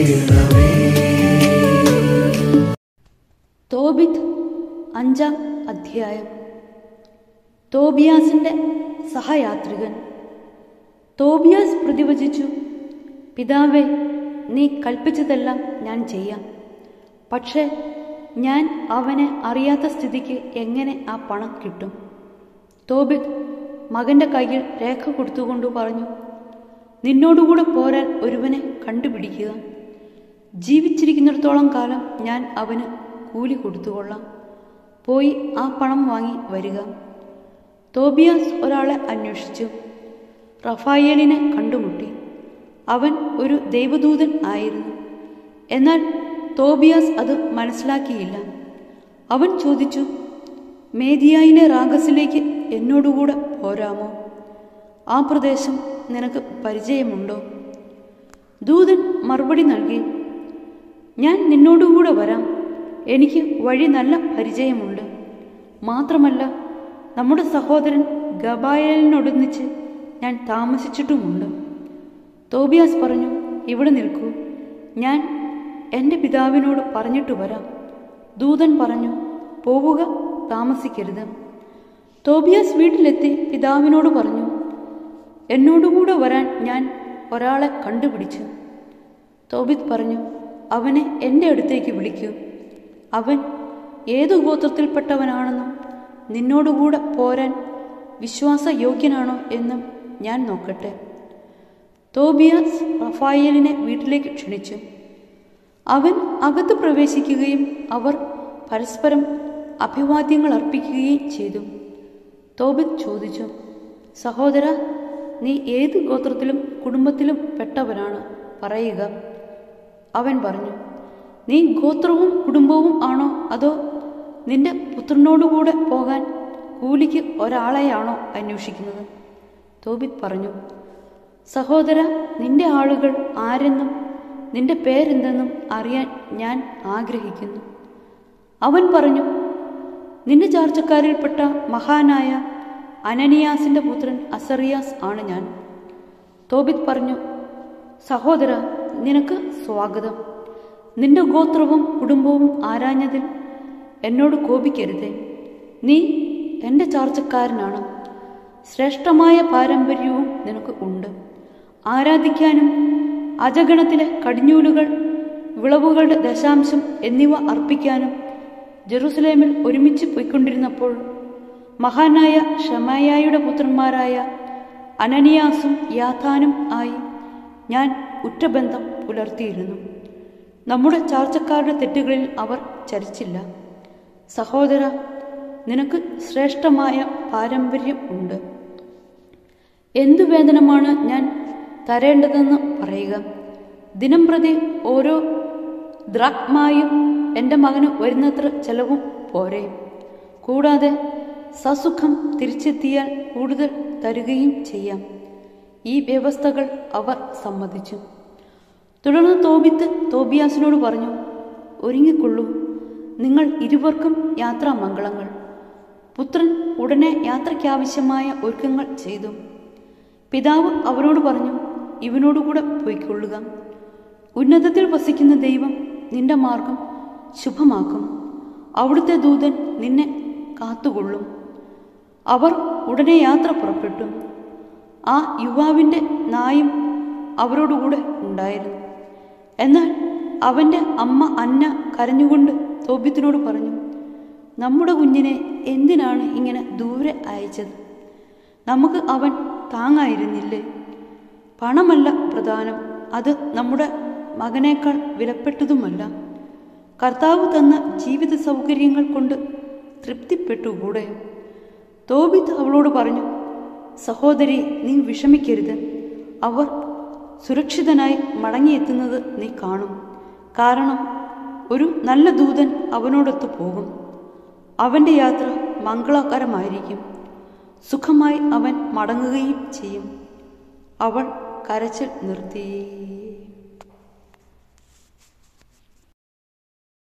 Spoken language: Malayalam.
ചെയ്യണമേ തോബിത്ത് അഞ്ചാം അധ്യായം തോബിയാസിന്റെ സഹയാത്രികൻ തോബിയാസ് പ്രതിവചിച്ചു പിതാവേ നീ കൽപ്പിച്ചതെല്ലാം ഞാൻ ചെയ്യാം പക്ഷേ ഞാൻ അവനെ അറിയാത്ത സ്ഥിതിക്ക് എങ്ങനെ ആ പണം കിട്ടും തോബിത്ത് മകന്റെ കയ്യിൽ രേഖ കൊടുത്തുകൊണ്ട് പറഞ്ഞു നിന്നോടുകൂടെ പോരാൻ ഒരുവനെ കണ്ടുപിടിക്കുക ജീവിച്ചിരിക്കുന്നിടത്തോളം കാലം ഞാൻ അവന് കൂലി കൊടുത്തുകൊള്ളാം പോയി ആ പണം വാങ്ങി വരിക തോബിയാസ് ഒരാളെ അന്വേഷിച്ചു റഫായേലിനെ കണ്ടുമുട്ടി അവൻ ഒരു ദൈവദൂതൻ ആയിരുന്നു എന്നാൽ തോബിയാസ് അത് മനസ്സിലാക്കിയില്ല അവൻ ചോദിച്ചു മേദിയായിലെ റാഗസിലേക്ക് എന്നോടുകൂടെ പോരാമോ ആ പ്രദേശം നിനക്ക് പരിചയമുണ്ടോ ദൂതൻ മറുപടി നൽകി ഞാൻ നിന്നോടുകൂടെ വരാം എനിക്ക് വഴി നല്ല പരിചയമുണ്ട് മാത്രമല്ല നമ്മുടെ സഹോദരൻ ഗബായലിനൊടുന്നിച്ച് ഞാൻ താമസിച്ചിട്ടുമുണ്ട് തോബിയാസ് പറഞ്ഞു ഇവിടെ നിൽക്കൂ ഞാൻ എൻ്റെ പിതാവിനോട് പറഞ്ഞിട്ട് വരാം ദൂതൻ പറഞ്ഞു പോവുക താമസിക്കരുത് തോബിയാസ് വീട്ടിലെത്തി പിതാവിനോട് പറഞ്ഞു എന്നോടുകൂടെ വരാൻ ഞാൻ ഒരാളെ കണ്ടുപിടിച്ചു തോബിത് പറഞ്ഞു അവനെ എൻ്റെ അടുത്തേക്ക് വിളിക്കൂ അവൻ ഏതു ഗോത്രത്തിൽപ്പെട്ടവനാണെന്നും നിന്നോടുകൂടെ പോരാൻ വിശ്വാസയോഗ്യനാണോ എന്നും ഞാൻ നോക്കട്ടെ തോബിയാസ് റഫായേലിനെ വീട്ടിലേക്ക് ക്ഷണിച്ചു അവൻ അകത്ത് പ്രവേശിക്കുകയും അവർ പരസ്പരം അഭിവാദ്യങ്ങൾ അർപ്പിക്കുകയും ചെയ്തു തോബിത് ചോദിച്ചു സഹോദര നീ ഏത് ഗോത്രത്തിലും കുടുംബത്തിലും പെട്ടവനാണ് പറയുക അവൻ പറഞ്ഞു നീ ഗോത്രവും കുടുംബവും ആണോ അതോ നിന്റെ പുത്രനോടുകൂടെ പോകാൻ കൂലിക്ക് ഒരാളെയാണോ അന്വേഷിക്കുന്നത് തോബിത് പറഞ്ഞു സഹോദര നിന്റെ ആളുകൾ ആരെന്നും നിന്റെ പേരെന്തെന്നും അറിയാൻ ഞാൻ ആഗ്രഹിക്കുന്നു അവൻ പറഞ്ഞു നിന്റെ ചാർച്ചക്കാരിൽപ്പെട്ട മഹാനായ അനനിയാസിന്റെ പുത്രൻ അസറിയാസ് ആണ് ഞാൻ തോബിത് പറഞ്ഞു സഹോദര നിനക്ക് സ്വാഗതം നിന്റെ ഗോത്രവും കുടുംബവും ആരാഞ്ഞതിൽ എന്നോട് കോപിക്കരുതേ നീ എൻ്റെ ചാർച്ചക്കാരനാണ് ശ്രേഷ്ഠമായ പാരമ്പര്യവും നിനക്ക് ഉണ്ട് ആരാധിക്കാനും അജഗണത്തിലെ കടിഞ്ഞൂലുകൾ വിളവുകളുടെ ദശാംശം എന്നിവ അർപ്പിക്കാനും ജെറുസലേമിൽ ഒരുമിച്ച് പോയിക്കൊണ്ടിരുന്നപ്പോൾ മഹാനായ ഷമായായുടെ പുത്രന്മാരായ അനനിയാസും യാഥാനും ആയി ഞാൻ ഉറ്റബന്ധം പുലർത്തിയിരുന്നു നമ്മുടെ ചാർച്ചക്കാരുടെ തെറ്റുകളിൽ അവർ ചരിച്ചില്ല സഹോദര നിനക്ക് ശ്രേഷ്ഠമായ പാരമ്പര്യം ഉണ്ട് എന്തു വേതനമാണ് ഞാൻ തരേണ്ടതെന്ന് പറയുക ദിനം പ്രതി ഓരോ ദ്രാക്മായും എൻ്റെ മകന് വരുന്നത്ര ചെലവും പോരെ കൂടാതെ സസുഖം തിരിച്ചെത്തിയാൽ കൂടുതൽ തരുകയും ചെയ്യാം ഈ വ്യവസ്ഥകൾ അവർ സമ്മതിച്ചു തുടർന്ന് തോബിത്ത് തോബിയാസിനോട് പറഞ്ഞു ഒരുങ്ങിക്കൊള്ളൂ നിങ്ങൾ ഇരുവർക്കും യാത്രാമംഗളങ്ങൾ പുത്രൻ ഉടനെ യാത്രയ്ക്കാവശ്യമായ ഒരുക്കങ്ങൾ ചെയ്തു പിതാവ് അവനോട് പറഞ്ഞു ഇവനോടുകൂടെ പോയിക്കൊള്ളുക ഉന്നതത്തിൽ വസിക്കുന്ന ദൈവം നിന്റെ മാർഗം ശുഭമാക്കും അവിടുത്തെ ദൂതൻ നിന്നെ കാത്തുകൊള്ളും അവർ ഉടനെ യാത്ര പുറപ്പെട്ടു ആ യുവാവിൻ്റെ നായും അവരോടുകൂടെ ഉണ്ടായിരുന്നു എന്നാൽ അവൻ്റെ അമ്മ അന്ന കരഞ്ഞുകൊണ്ട് തോബ്യത്തിനോട് പറഞ്ഞു നമ്മുടെ കുഞ്ഞിനെ എന്തിനാണ് ഇങ്ങനെ ദൂരെ അയച്ചത് നമുക്ക് അവൻ താങ്ങായിരുന്നില്ലേ പണമല്ല പ്രധാനം അത് നമ്മുടെ മകനേക്കാൾ വിലപ്പെട്ടതുമല്ല കർത്താവ് തന്ന ജീവിത സൗകര്യങ്ങൾ കൊണ്ട് തൃപ്തിപ്പെട്ടുകൂടെ തോബിത്ത് അവളോട് പറഞ്ഞു സഹോദരി നീ വിഷമിക്കരുത് അവർ സുരക്ഷിതനായി മടങ്ങിയെത്തുന്നത് നീ കാണും കാരണം ഒരു നല്ല ദൂതൻ അവനോടൊത്ത് പോകും അവൻ്റെ യാത്ര മംഗളകരമായിരിക്കും സുഖമായി അവൻ മടങ്ങുകയും ചെയ്യും അവൾ കരച്ചിൽ നിർത്തി